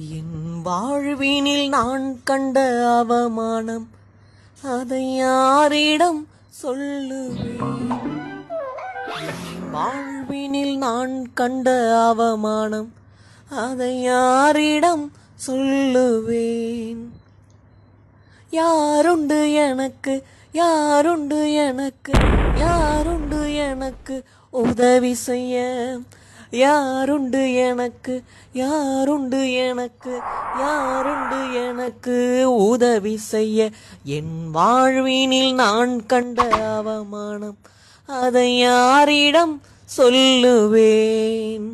என் வாழ்வினில் நான் கண்ட அவமானம் அதை யாரிடம் சொல்லுவேன் என் வாழ்வினில் நான் கண்ட அவமானம் அதை யாரிடம் சொல்லுவேன் யாருண்டு எனக்கு யாருண்டு எனக்கு யாருண்டு எனக்கு உதவி செய்ய யாருண்டு எனக்கு யாருண்டு எனக்கு யாருண்டு எனக்கு உதவி செய்ய என் வாழ்வினில் நான் கண்ட அவமானம் அதை யாரிடம் சொல்லுவேன்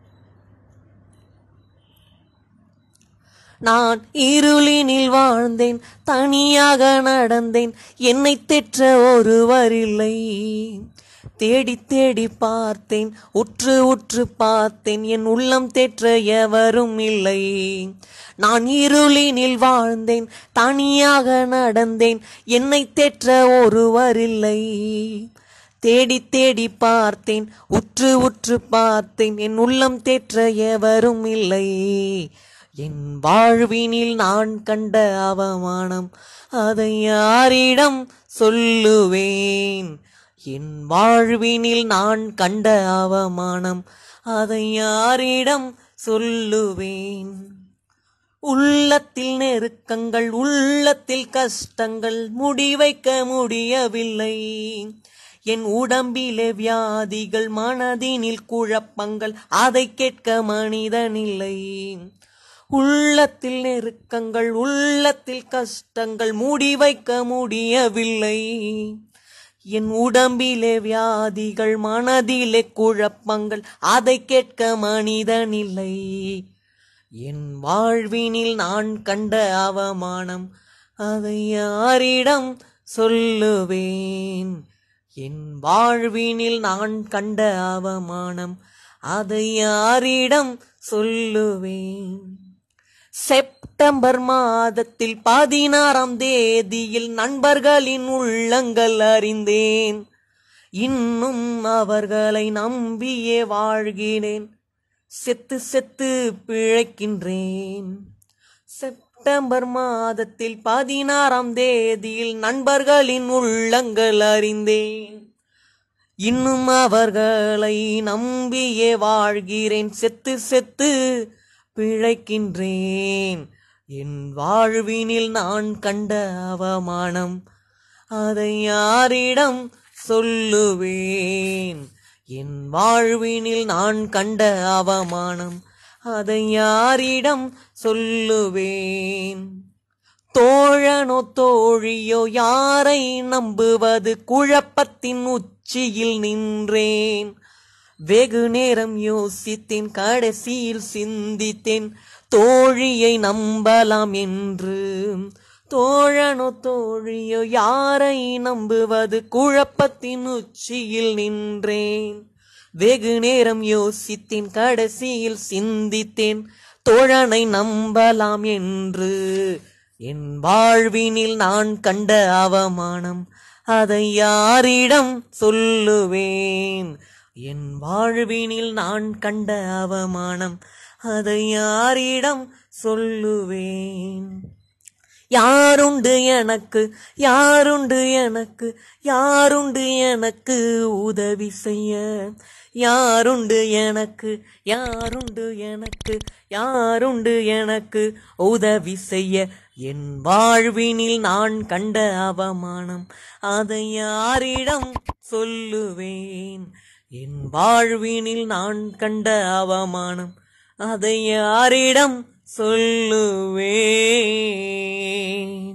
நான் இருளினில் வாழ்ந்தேன் தனியாக நடந்தேன் என்னை தெற்ற ஒருவரில்லை தேடி தேடி பார்த்தேன் உற்று உற்று பார்த்தேன் என் உள்ளம் தேற்ற எவரும் இல்லை நான் இருளினில் வாழ்ந்தேன் தனியாக நடந்தேன் என்னை தேற்ற ஒருவரில்லை தேடி தேடி பார்த்தேன் உற்று உற்று பார்த்தேன் என் உள்ளம் தேற்ற எவரும் இல்லை என் வாழ்வினில் நான் கண்ட அவமானம் அதை யாரிடம் சொல்லுவேன் என் வாழ்வினில் நான் கண்ட அவமானம் அதை யாரிடம் சொல்லுவேன் உள்ளத்தில் நெருக்கங்கள் உள்ளத்தில் கஷ்டங்கள் முடிவைக்க முடியவில்லை என் உடம்பிலே வியாதிகள் மனதினில் குழப்பங்கள் அதை கேட்க மனிதனில்லை உள்ளத்தில் நெருக்கங்கள் உள்ளத்தில் கஷ்டங்கள் முடிவைக்க முடியவில்லை என் உடம்பிலே வியாதிகள் மனதிலே குழப்பங்கள் அதை கேட்க மனிதனில்லை என் வாழ்வினில் நான் கண்ட அவமானம் அதை யாரிடம் சொல்லுவேன் என் வாழ்வினில் நான் கண்ட அவமானம் அதை யாரிடம் சொல்லுவேன் செப்டம்பர் மாதத்தில் பதினாறாம் தேதியில் நண்பர்களின் உள்ளங்கள் அறிந்தேன் இன்னும் அவர்களை நம்பியே வாழ்கிறேன் செத்து செத்து பிழைக்கின்றேன் செப்டம்பர் மாதத்தில் பதினாறாம் தேதியில் நண்பர்களின் உள்ளங்கள் அறிந்தேன் இன்னும் அவர்களை நம்பியே வாழ்கிறேன் செத்து செத்து பிழைக்கின்றேன் என் வாழ்வினில் நான் கண்ட அவமானம் அதை யாரிடம் சொல்லுவேன் என் வாழ்வினில் நான் கண்ட அவமானம் அதை யாரிடம் சொல்லுவேன் தோழனோ தோழியோ யாரை நம்புவது குழப்பத்தின் உச்சியில் நின்றேன் வெகு நேரம் யோசித்தேன் கடைசியில் சிந்தித்தேன் தோழியை நம்பலாம் என்று தோழனோ தோழியோ யாரை நம்புவது குழப்பத்தின் உச்சியில் நின்றேன் வெகு நேரம் யோசித்தேன் கடைசியில் சிந்தித்தேன் தோழனை நம்பலாம் என்று என் வாழ்வினில் நான் கண்ட அவமானம் அதை யாரிடம் சொல்லுவேன் என் வாழ்வினில் நான் கண்ட அவமானம் அதை யாரிடம் சொல்லுவேன் யாருண்டு எனக்கு யாருண்டு எனக்கு யாருண்டு எனக்கு உதவி செய்ய யாருண்டு எனக்கு யாருண்டு எனக்கு யாருண்டு எனக்கு உதவி செய்ய என் வாழ்வினில் நான் கண்ட அவமானம் அதை யாரிடம் சொல்லுவேன் என் வாழ்வினில் நான் கண்ட அவமானம் அதை யாரிடம் சொல்லுவேன்